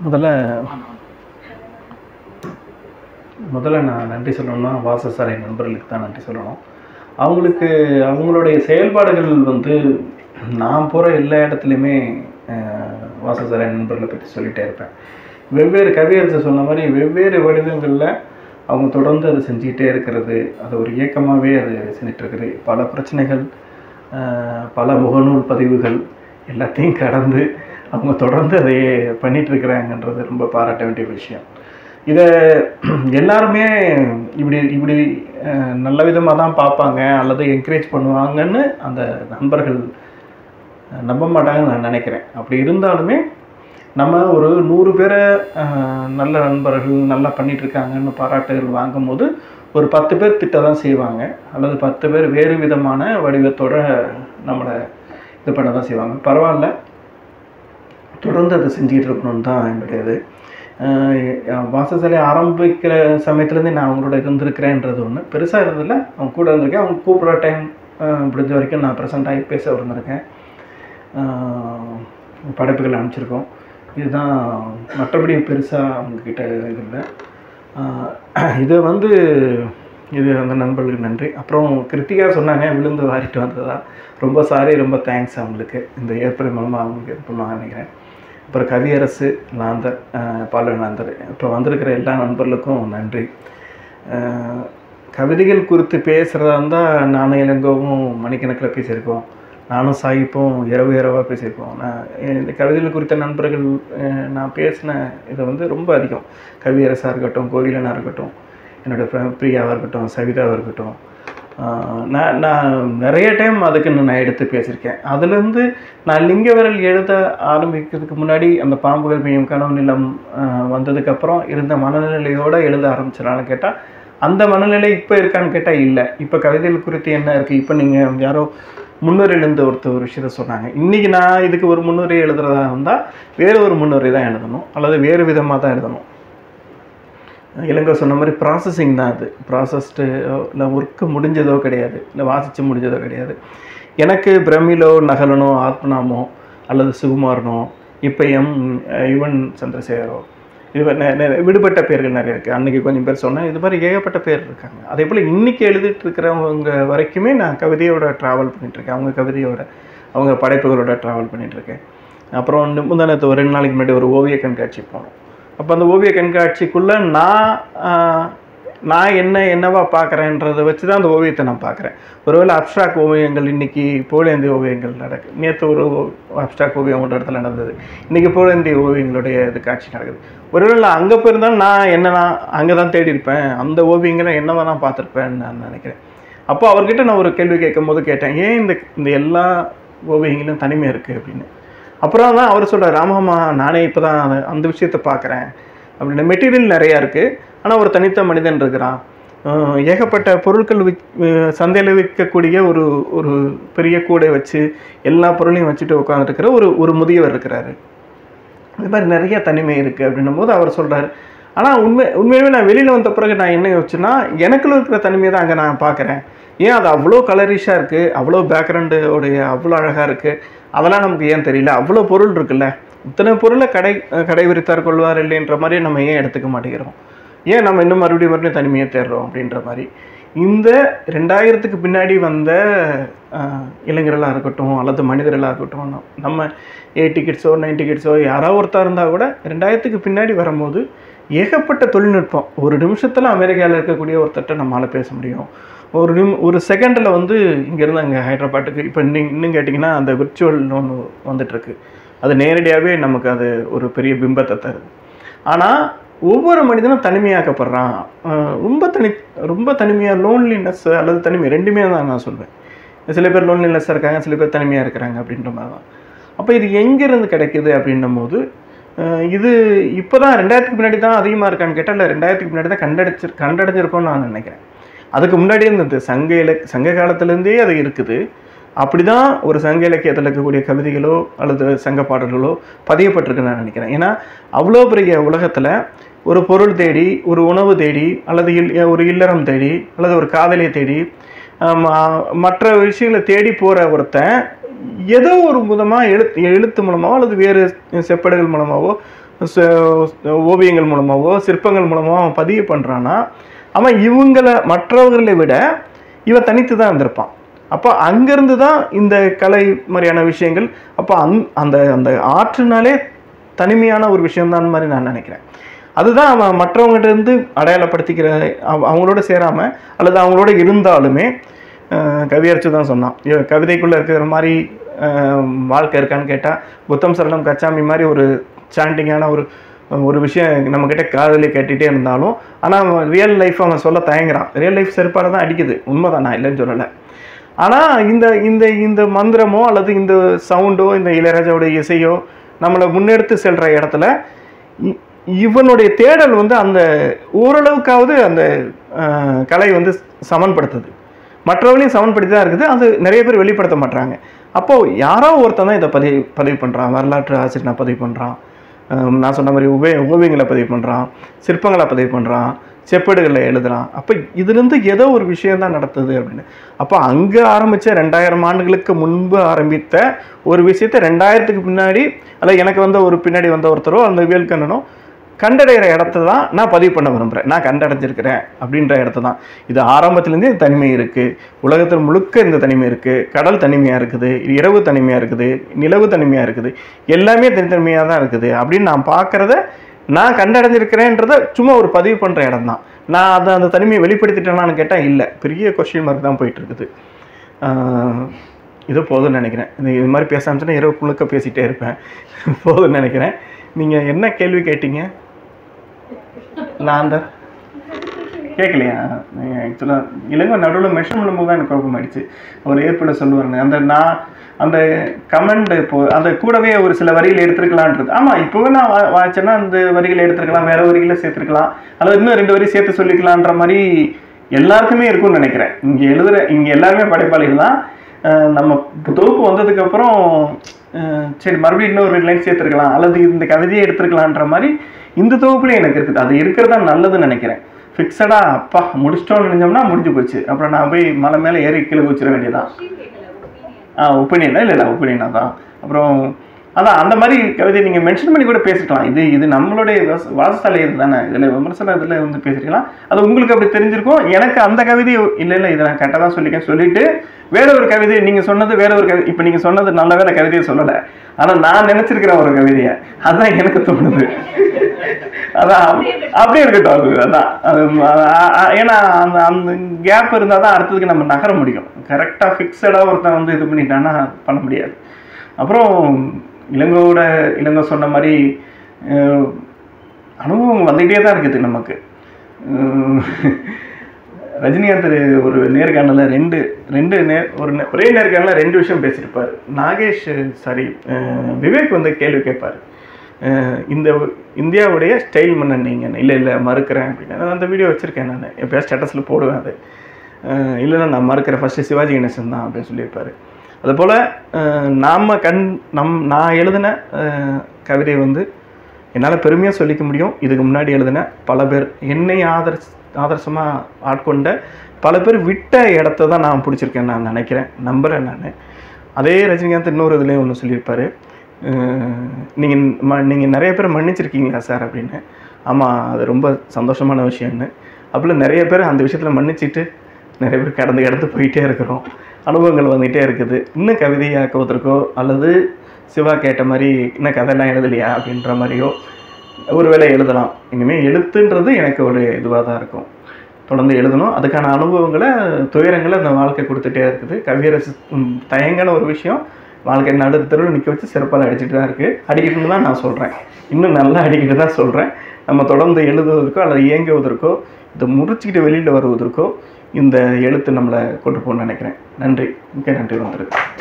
முதல்ல முதல்ல நான் நன்றி சொல்லணும்னா வாசசாலை நண்பர்களுக்கு தான் நன்றி சொல்லணும் அவங்களுக்கு அவங்களுடைய செயல்பாடுகள் வந்து நான் போகிற எல்லா இடத்துலையுமே அஹ், வாசசாலை நண்பர்களை பற்றி சொல்லிகிட்டே இருப்பேன் வெவ்வேறு கவியரசு சொன்ன மாதிரி வெவ்வேறு வடிவங்களில் அவங்க தொடர்ந்து அதை செஞ்சுக்கிட்டே இருக்கிறது அது ஒரு இயக்கமாகவே அது செஞ்சுட்டு இருக்குது பல பிரச்சனைகள் அஹ், பல முகநூல் பதிவுகள் எல்லாத்தையும் கடந்து அவங்க தொடர்ந்து அதையே பண்ணிட்டு இருக்கிறாங்கன்றது ரொம்ப பாராட்ட வேண்டிய விஷயம் இதை எல்லாருமே இப்படி இப்படி அஹ், நல்ல விதமாக தான் பார்ப்பாங்க அல்லது என்கரேஜ் பண்ணுவாங்கன்னு அந்த நண்பர்கள் அஹ், நம்ப மாட்டாங்கன்னு நான் நினைக்கிறேன் அப்படி இருந்தாலுமே நம்ம ஒரு நூறு பேரை அஹ், நல்ல நண்பர்கள் நல்லா பண்ணிட்டு இருக்காங்கன்னு பாராட்டுகள் வாங்கும்போது ஒரு பத்து பேர் திட்ட தான் செய்வாங்க அல்லது பத்து பேர் வேறு விதமான வடிவத்தோட நம்மளை இது பண்ண தான் செய்வாங்க பரவாயில்ல தொடர்ந்து அதை செஞ்சுக்கிட்டு இருக்கணும்னு தான் என்னுடைய இது அஹ் வாசசாலை ஆரம்பிக்கிற சமயத்துலேருந்தே நான் அவங்களோட இருந்திருக்கிறேன்றது ஒன்று பெருசாக இருந்ததில்ல அவங்க கூட இருந்திருக்கேன் அவங்க கூப்பிட்ற டைம் முடிஞ்ச வரைக்கும் நான் ப்ரெசென்ட் ஆகி பேச இருந்திருக்கேன் அஹ் படைப்புகள் அனுப்பிச்சிருக்கோம் இதுதான் மற்றபடி பெருசாக அவங்கக்கிட்ட இது இல்லை அஹ் இது வந்து இது அந்த நண்பர்களுக்கு நன்றி அப்புறம் கிருத்திகா சொன்னாங்க விழுந்து வாரிட்டு வந்ததா ரொம்ப சாரி ரொம்ப தேங்க்ஸ் அவங்களுக்கு இந்த ஏற்படல் மூலமாக அவங்களுக்கு இது பண்ணுவாங்க நினைக்கிறேன் அப்புறம் கவியரசு நாந்தர் அஹ் பாலு நாந்தர் இப்போ வந்திருக்கிற எல்லா நண்பர்களுக்கும் நன்றி அஹ் கவிதைகள் குறித்து பேசுகிறதா இருந்தால் நானும் இளங்கோவும் மணிக்கணக்கில் பேசியிருக்கோம் நானும் சாகிப்பும் இரவு இரவாக பேசியிருக்கோம் நான் இந்த கவிதைகள் குறித்த நண்பர்கள் அஹ் நான் பேசின இது வந்து ரொம்ப அதிகம் கவியரசாக இருக்கட்டும் கோகிலனாக இருக்கட்டும் என்னோடய ஃப்ரெண்ட் பிரியாவாக இருக்கட்டும் சவிதாவாக இருக்கட்டும் ஆஹ் நான் நான் நிறைய டைம் அதுக்குன்னு நான் எடுத்து பேசியிருக்கேன் அதுலேருந்து நான் லிங்கவரல் எழுத ஆரம்பிக்கிறதுக்கு முன்னாடி அந்த பாம்புகள் மேயும் கனவு நிலம் ஆஹ் வந்ததுக்கப்புறம் இருந்த மனநிலையோடு எழுத ஆரம்பிச்சிடலான்னு கேட்டால் அந்த மனநிலை இப்போ இருக்கான்னு கேட்டால் இல்லை இப்போ கவிதைகள் குறித்து என்ன இருக்குது இப்போ நீங்கள் யாரோ முன்னுரையிலேருந்து ஒருத்தர் ஒரு விஷயத்த சொன்னாங்க இன்றைக்கி நான் இதுக்கு ஒரு முன்னுரை எழுதுறதா இருந்தால் வேறு ஒரு முன்னுரை தான் எழுதணும் அல்லது வேறு விதமாக தான் எழுதணும் இளங்கோ சொன்ன மாதிரி ப்ராசஸிங் தான் அது ப்ராசஸ்டு இல்லை ஒர்க்கு முடிஞ்சதோ கிடையாது இல்லை வாசித்து முடிஞ்சதோ கிடையாது எனக்கு பிரமிலோ நகலனோ ஆத்மனாமோ அல்லது சுகுமாரனோ இப்போ எம் யுவன் சந்திரசேகரோ இது மாதிரி நெ- நெ- விடுபட்ட பேர்கள் நிறைய இருக்குது அன்றைக்கி கொஞ்சம் பேர் சொன்னேன் இது மாதிரி ஏகப்பட்ட பேர் இருக்காங்க அதே போல் இன்றைக்கி எழுதிட்டு இருக்கிறவங்க வரைக்குமே நான் கவிதையோட ட்ராவல் பண்ணிகிட்ருக்கேன் அவங்க கவிதையோட அவங்க படைப்புகளோட ட்ராவல் பண்ணிகிட்ருக்கேன் அப்புறம் வந்து முந்தானத்து ஒரு ரெண்டு நாளைக்கு முன்னாடி ஒரு ஓவிய கண்காட்சி போனோம் அப்போ அந்த ஓவிய கண்காட்சிக்குள்ளே நான் ஆஹ், நான் என்ன என்னவா பார்க்குறேன்றதை வச்சு தான் அந்த ஓவியத்தை நான் பார்க்குறேன் ஒருவேளை அப்ட்ராக்ட் ஓவியங்கள் இன்னைக்கு போலேந்தி ஓவியங்கள் நடக்கு நேற்று ஒரு அப்ட்ராக்ட் ஓவியம் ஒரு இடத்துல நடந்தது இன்றைக்கி போலேந்தி ஓவியங்களுடைய இது காட்சி நடக்குது ஒருவேளை நான் அங்கே போயிருந்தாலும் நான் என்ன நான் அங்கே தான் தேடி இருப்பேன் அந்த ஓவியங்களை என்ன தான் நான் பார்த்துருப்பேன்னு நான் நினைக்கிறேன் அப்போ அவர்கிட்ட நான் ஒரு கேள்வி கேட்கும் போது கேட்டேன் ஏன் இந்த இந்த எல்லா ஓவியங்களும் தனிமை இருக்குது அப்படின்னு அப்புறம் தான் அவர் சொல்கிறார் ஆமாம்மா நானே இப்போ தான் அந்த விஷயத்தை பார்க்குறேன் அப்படின்னு மெட்டீரியல் நிறையா இருக்குது ஆனால் ஒரு தனித்த மனிதன் இருக்கிறான் அஹ் ஏகப்பட்ட பொருட்கள் விக் சந்தையில் விற்கக்கூடிய ஒரு ஒரு பெரிய கூடை வச்சு எல்லா பொருளையும் வச்சுட்டு உட்காந்துருக்கிற ஒரு ஒரு முதியவர் இருக்கிறாரு இது மாதிரி நிறைய தனிமை இருக்குது அப்படின்னும் போது அவர் சொல்கிறார் ஆனால் உண்மை உண்மையாகவே நான் வெளியில் வந்த பிறகு நான் என்ன யோசிச்சேன்னா எனக்குள்ள இருக்கிற தனிமையை தான் அங்கே நான் பார்க்குறேன் ஏன் அது அவ்வளோ கலரிஷாக இருக்குது அவ்வளோ பேக்ரவுண்டு உடைய அவ்வளோ அழகாக இருக்குது அதெல்லாம் நமக்கு ஏன் தெரியல அவ்வளோ பொருள் இருக்குல்ல இத்தனை பொருளை கடை கடை விரித்தார் கொள்வார் இல்லைன்ற மாதிரி நம்ம ஏன் எடுத்துக்க மாட்டேங்கிறோம் ஏன் நம்ம இன்னும் மறுபடியும் மறுபடியும் தனிமையை தேடுறோம் அப்படின்ற மாதிரி இந்த ரெண்டாயிரத்துக்கு பின்னாடி வந்த ஆஹ், இளைஞர்களாக இருக்கட்டும் அல்லது மனிதர்களாக இருக்கட்டும் நம்- நம்ம எயிட்டி கிட்ஸோ நைன்டி கிட்ஸோ யாராவது ஒருத்தர் இருந்தால் கூட ரெண்டாயிரத்துக்கு பின்னாடி வரும்போது ஏகப்பட்ட தொழில்நுட்பம் ஒரு நிமிஷத்தில் அமெரிக்காவில் இருக்கக்கூடிய ஒருத்தர்கிட்ட நம்மளால் பேச முடியும் ஒரு நிம் ஒரு செகண்டில் வந்து இங்கேருந்து அங்கே ஹைதராபாத்துக்கு இப்போ இன்னும் இன்னும் கேட்டிங்கன்னா அந்த விர்ச்சுவல் ஒன்று வந்துட்டுருக்கு அது நேரடியாகவே நமக்கு அது ஒரு பெரிய பிம்பத்தை தருது ஆனால் ஒவ்வொரு மனிதனும் தனிமையாக்கப்படுறான் அஹ் ரொம்ப தனி ரொம்ப தனிமையாக லோன்லினஸ் அல்லது தனிமை ரெண்டுமே தான் நான் சொல்வேன் சில பேர் லோன்லினஸ்ஸாக இருக்காங்க சில பேர் தனிமையாக இருக்கிறாங்க அப்படின்ற மாதிரி தான் அப்போ இது எங்கேருந்து கிடைக்குது அப்படின்னும் போது அஹ் இது இப்போ தான் ரெண்டாயிரத்துக்கு முன்னாடி தான் அதிகமாக இருக்கான்னு கேட்டால் இல்லை ரெண்டாயிரத்துக்கு முன்னாடி தான் கண்டடிச்சு கண்டடைஞ்சிருக்கோம்னு நான் நினைக்கிறேன் அதுக்கு முன்னாடியே இருந்தது சங்க இலக் சங்க காலத்துலேருந்தே அது இருக்குது அப்படி தான் ஒரு சங்க இலக்கியத்தில் இருக்கக்கூடிய கவிதைகளோ அல்லது சங்க பாடல்களோ பதியப்பட்டிருக்குன்னு நான் நினைக்கிறேன் ஏன்னா அவ்வளோ பெரிய உலகத்தில் ஒரு பொருள் தேடி ஒரு உணவு தேடி அல்லது இல் ஒரு இல்லறம் தேடி அல்லது ஒரு காதலியை தேடி ஆம், ஆ, மற்ற விஷயங்களை தேடி போகிற ஒருத்தன் ஏதோ ஒரு விதமாக எழுத்து எழுத்து மூலமாவோ அல்லது வேறு செப்பேடுகள் மூலமாகவோ ச- ஓவியங்கள் மூலமாகவோ சிற்பங்கள் மூலமாகவோ அவன் பதிவு பண்ணுறான்னா அவன் இவங்களை மற்றவர்களை விட இவன் தனித்து தான் இருந்திருப்பான் அப்போ அங்கேருந்து தான் இந்த கலை மாதிரியான விஷயங்கள் அப்போ அந் அந்த அந்த ஆற்றுனாலே தனிமையான ஒரு விஷயம்தான் மாதிரி நான் நினைக்கிறேன் அதுதான் அவன் மற்றவங்ககிட்ட இருந்து அடையாளப்படுத்திக்கிற அவ- அவங்களோட சேராம அல்லது அவங்களோட இருந்தாலுமே அஹ், கவியரசு தான் சொன்னான் இவ- கவிதைக்குள்ள இருக்கிற மாதிரி அஹ், வாழ்க்கை இருக்கான்னு கேட்டால் புத்தம் சரணம் கச்சாமி மாதிரி ஒரு சாண்டிங்கான ஒரு ஒரு விஷயம் நம்மக்கிட்ட காதலி கேட்டுகிட்டே இருந்தாலும் ஆனால் ரியல் லைஃப் அவன் சொல்ல தயங்குறான் ரியல் லைஃப் செருப்பாட தான் அடிக்குது உண்மைதான் நான் இல்லைன்னு சொல்லலை ஆனால் இந்த இந்த இந்த மந்திரமோ அல்லது இந்த சவுண்டோ இந்த இளையராஜாவோட இசையோ நம்மளை முன்னெடுத்து செல்கிற இடத்துல இ- இவனுடைய தேடல் வந்து அந்த ஓரளவுக்காவது அந்த அஹ், கலை வந்து சமன்படுத்துது மற்றவர்களையும் சமன்படுத்தி தான் இருக்குது அது நிறைய பேர் வெளிப்படுத்த மாட்டாங்க அப்போது யாரோ ஒருத்தன் தான் இதை பதிவு பதிவு பண்ணுறான் வரலாற்று ஆசிரியர் பதிவு பண்ணுறான் நான் சொன்ன மாதிரி உபய ஓவியங்களை பதிவு பண்ணுறான் சிற்பங்களை பதிவு பண்ணுறான் செப்பேடுகளில் எழுதுறான் அப்போ இதுலேருந்து ஏதோ ஒரு விஷயம் தான் நடத்துது அப்படின்னு அப்போ அங்கே ஆரம்பித்த ரெண்டாயிரம் ஆண்டுகளுக்கு முன்பு ஆரம்பித்த ஒரு விஷயத்தை ரெண்டாயிரத்துக்கு பின்னாடி அல்ல எனக்கு வந்த ஒரு பின்னாடி வந்த ஒருத்தரோ அந்த வேல்கண்ணனோ கண்டடைகிற இடத்த தான் நான் பதிவு பண்ண விரும்புகிறேன் நான் கண்டடைஞ்சிருக்கிறேன் அப்படின்ற இடத்த தான் இது ஆரம்பத்துலேருந்தே இந்த தனிமை இருக்குது உலகத்தில் முழுக்க இந்த தனிமை இருக்குது கடல் தனிமையாக இருக்குது இரவு தனிமையாக இருக்குது நிலவு தனிமையாக இருக்குது எல்லாமே தனித்தனிமையாக தான் இருக்குது அப்படின்னு நான் பார்க்குறத நான் கண்டடைஞ்சிருக்கிறேன்றத சும்மா ஒரு பதிவு பண்ணுற இடம் தான் நான் அதை அந்த தனிமையை வெளிப்படுத்திட்டேனான்னு கேட்டால் இல்லை பெரிய கொஸ்டின் மார்க் தான் போயிட்டு இருக்குது ஆஹ் இது போதும்னு நினைக்கிறேன் இது இது மாதிரி பேச ஆரம்பிச்சுன்னா இரவு முழுக்க பேசிகிட்டே இருப்பேன் போதும்னு நினைக்கிறேன் நீங்கள் என்ன கேள்வி கேட்டீங்க நான் தான் கேட்கலையா ஆக்சுவலாக இளங்கோ நடுவில் மென்ஷன் பண்ணும்போது தான் எனக்கு குழப்பமாயிடுச்சு அவர் ஏற்பாடு சொல்லுவாருங்க அந்த நான் அந்த கமெண்ட் இப்போ அந்த கூடவே ஒரு சில வரிகள் எடுத்துருக்கலான்றது ஆமாம் இப்போவே நான் வா வாய்ச்சேன்னா அந்த வரிகளை எடுத்துருக்கலாம் வேற வரிகளை சேர்த்துருக்கலாம் அல்லது இன்னும் ரெண்டு வரி சேர்த்து சொல்லிக்கலான்ற மாதிரி எல்லாருக்குமே இருக்கும்னு நினைக்கிறேன் இங்கே எழுதுகிற இங்கே எல்லாருமே படைப்பாளிகள் தான் அஹ் நம்ம தொகுப்பு வந்ததுக்கப்புறம் சரி மறுபடியும் இன்னொரு லைன் சேர்த்துருக்கலாம் அல்லது இந்த கவிதையை எடுத்துருக்கலான்ற மாதிரி இந்த தொகுப்புலேயும் எனக்கு இருக்குது அது இருக்கிறதா நல்லதுன்னு நினைக்கிறேன் ஃபிக்ஸடாக அப்பா முடிச்சிட்டோம்னு நினைச்சோம்னா முடிஞ்சு போச்சு அப்புறம் நான் போய் மலை மேலே ஏறி கீழே குச்சிட வேண்டியதான் ஆ ஒப்பீனியன் இல்லை இல்லை ஒப்பீனியனாக தான் அப்புறம் அதான் அந்த மாதிரி கவிதை நீங்கள் மென்ஷன் பண்ணி கூட பேசிக்கலாம் இது இது நம்மளுடைய வாச- வாசஸ்தலை இது தானே இதில் விமர்சனம் இதில் வந்து பேசிக்கலாம் அது உங்களுக்கு அப்படி தெரிஞ்சிருக்கும் எனக்கு அந்த கவிதை இல்லை இல்லை இதை நான் கரெக்டாக தான் சொல்லிக்கேன் சொல்லிட்டு வேற ஒரு கவிதை நீங்கள் சொன்னது வேற ஒரு கவிதை இப்போ நீங்கள் சொன்னது நல்ல வேலை கவிதையை சொல்லலை ஆனால் நான் நினச்சிருக்கிற ஒரு கவிதையை அதுதான் எனக்கு தோணுது அதான் அப்படியே இருக்கட்டும் அது அதான் அது அ- அ- ஏன்னா அந்த அந்த கேப் இருந்தால் தான் அடுத்ததுக்கு நம்ம நகர முடியும் கரெக்டாக ஃபிக்ஸடாக ஒருத்தன் வந்து இது பண்ணிட்டான்னா பண்ண முடியாது அப்புறம் இளங்கோட இளங்கோ சொன்ன மாதிரி அஹ், அனுபவம் வந்துக்கிட்டே தான் இருக்குது நமக்கு உம், ரஜினிகாந்த் ஒரு நேர்காணலில் ரெண்டு ரெண்டு நேர் ஒரு நே- ஒரே நேர்காணலில் ரெண்டு விஷயம் பேசியிருப்பார் நாகேஷ் சாரி விவேக் வந்து கேள்வி கேட்பார் அஹ், இந்த இந்தியாவுடைய ஸ்டைல் மன்னன் நீங்கள் இல்லை இல்லை மறுக்கிறேன் அப்படின்னு நான் அந்த வீடியோ வச்சுருக்கேன் நான் எப்போயாவது ஸ்டேட்டஸில் போடுவேன் அது அஹ், இல்லைன்னா நான் மறுக்கிறேன் ஃபஸ்ட்டு சிவாஜி கணேசன் தான் அப்படின்னு சொல்லியிருப்பார் அதுபோல் நாம் கண் நம் நான் எழுதின அஹ், கவிதை வந்து என்னால் பெருமையாக சொல்லிக்க முடியும் இதுக்கு முன்னாடி எழுதின பல பேர் என்னை ஆதர்ஸ் ஆதர்சமாக ஆட்கொண்ட பல பேர் விட்ட இடத்த தான் நான் பிடிச்சிருக்கேன் நான் நினைக்கிறேன் நம்புகிறேன் நான் அதே ரஜினிகாந்த் இன்னொரு இதுலேயும் ஒன்று சொல்லியிருப்பார் நீங்கள் ம நீங்கள் நிறைய பேர் மன்னிச்சிருக்கீங்களா சார் அப்படின்னு ஆமாம் அது ரொம்ப சந்தோஷமான விஷயம்னு அப்போல நிறைய பேர் அந்த விஷயத்தில் மன்னிச்சிட்டு நிறைய பேர் கடந்து கடந்து போயிட்டே இருக்கிறோம் அனுபவங்கள் வந்துகிட்டே இருக்குது இன்னும் கவிதையாக்குவதற்கோ அல்லது சிவா கேட்ட மாதிரி இன்னும் கதையெல்லாம் எழுதலையா அப்படின்ற மாதிரியோ ஒருவேளை எழுதலாம் இனிமேல் எழுத்துன்றது எனக்கு ஒரு இதுவாக தான் இருக்கும் தொடர்ந்து எழுதணும் அதுக்கான அனுபவங்களை துயரங்களை அந்த வாழ்க்கை கொடுத்துட்டே இருக்குது கவியரசு ம், தயங்கான ஒரு விஷயம் வாழ்க்கை நடு தெருவில் நிற்க வச்சு சிறப்பாக அடிச்சுட்டு தான் இருக்குது அடிக்கணும்னு தான் நான் சொல்கிறேன் இன்னும் நல்லா அடிக்கிட்டு தான் சொல்கிறேன் நம்ம தொடர்ந்து எழுதுவதற்கோ அல்லது இயங்குவதற்கோ இதை முறிச்சுக்கிட்டு வெளியில் வருவதற்கோ இந்த எழுத்து நம்மளை கொண்டு போகணும்னு நினைக்கிறேன் நன்றி மிக்க நன்றி வந்துருக்கு